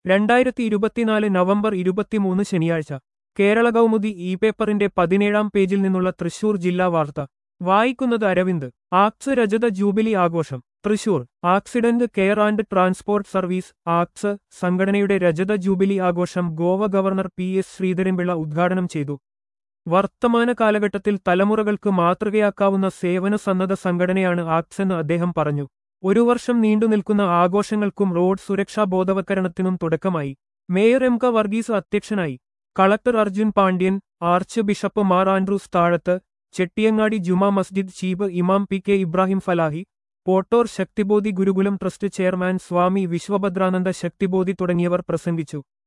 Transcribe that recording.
രണ്ടായിരത്തി ഇരുപത്തിനാല് നവംബർ ഇരുപത്തിമൂന്ന് ശനിയാഴ്ച കേരള കൗമുദി ഇ പേപ്പറിന്റെ പതിനേഴാം പേജിൽ നിന്നുള്ള തൃശൂർ ജില്ലാ വാർത്ത വായിക്കുന്നത് അരവിന്ദ് ആക്സ് രജത ജൂബിലി ആഘോഷം Thrissur accident care and transport service ആക്സ് സംഘടനയുടെ രജത ജൂബിലി ആഘോഷം Goa governor P S Sreedharan Pillai ഉദ്ഘാടനം ചെയ്തു വർത്തമാന കാലഘട്ടത്തിൽ തലമുറകൾക്ക് മാതൃകയാക്കാവുന്ന സേവന സന്നദ്ധ സംഘടനയാണ് ആക്സ് എന്ന് അദ്ദേഹം പറഞ്ഞു ഒരു വർഷം നീണ്ടുനിൽക്കുന്ന ആഘോഷങ്ങൾക്കും റോഡ് സുരക്ഷാ ബോധവൽക്കരണത്തിനും തുടക്കമായി മേയർ എം ക വർഗീസ് അധ്യക്ഷനായി collector Arjun Pandian arch bishop Mar Andrews Thazhath Chettiyangadi Juma Masjid chief ഇമാം P K Ibrahim Falahi Pottore Shakthibodhi Gurukulam trust chairman Swami Vishwabhadrananda Shakthibodhi തുടങ്ങിയവർ പ്രസംഗിച്ചു